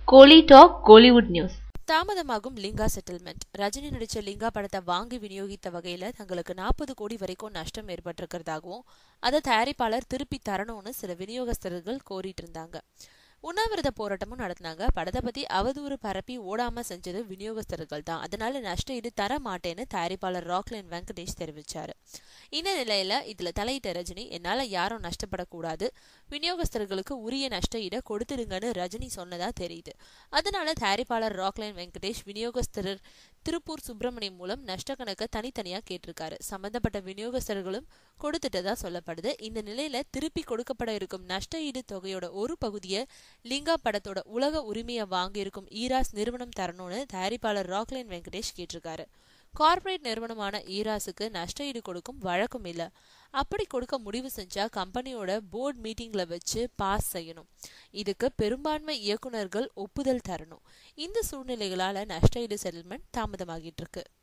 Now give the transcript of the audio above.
கோலி talk Kollywood news தாமதமாகும் Lingaa settlement Rajini நடிச்ச லிங்கா படத்தை வாங்கி விநியோகித்த வகையில தங்களுக்கு நாற்பது கோடி வரைக்கும் நஷ்டம் ஏற்பட்டிருக்கிறதாகவும் அதை தயாரிப்பாளர் திருப்பி தரணும்னு சில விநியோகஸ்தர்கள் கோரிட்டு இருந்தாங்க உண்ணாவிரத போராட்டமும் நடத்தினாங்க படத்தை பத்தி அவதூறு பரப்பி ஓடாம செஞ்சது விநியோகஸ்தர்கள் தான் அதனால நஷ்ட ஈடு தர மாட்டேன்னு தயாரிப்பாளர் ராக்லைன் வெங்கடேஷ் தெரிவிச்சாரு இந்த நிலையில இதுல தலையிட்ட ரஜினி என்னால யாரும் நஷ்டப்படக்கூடாது விநியோகஸ்தர்களுக்கு உரிய நஷ்ட ஈட கொடுத்துடுங்கன்னு ரஜினி சொன்னதா தெரியுது அதனால தயாரிப்பாளர் ராக்லைன் வெங்கடேஷ் விநியோகஸ்தரர் திருப்பூர் சுப்பிரமணியம் மூலம் நஷ்ட கணக்கை தனித்தனியா கேட்டிருக்காரு சம்பந்தப்பட்ட விநியோகஸ்தர்களும் கொடுத்துட்டதா சொல்லப்படுது இந்த நிலையில திருப்பி கொடுக்கப்பட இருக்கும் நஷ்ட ஈடு தொகையோட ஒரு பகுதியை லிங்கா படத்தோட உலக உரிமையை வாங்கியிருக்கும் ஈராஸ் நிறுவனம் தரணும்னு தயாரிப்பாளர் ராக்லைன் வெங்கடேஷ் கேட்டிருக்காரு கார்ப்பரேட் நிறுவனமான ஈராஸுக்கு நஷ்ட ஈடு கொடுக்கும் வழக்கம் இல்ல அப்படி கொடுக்க முடிவு செஞ்சா கம்பெனியோட போர்டு மீட்டிங்ல வச்சு பாஸ் செய்யணும் இதுக்கு பெரும்பான்மை இயக்குனர்கள் ஒப்புதல் தரணும் இந்த சூழ்நிலைகளால நஷ்ட ஈடு செட்டில்மெண்ட் தாமதமாகிட்டு இருக்கு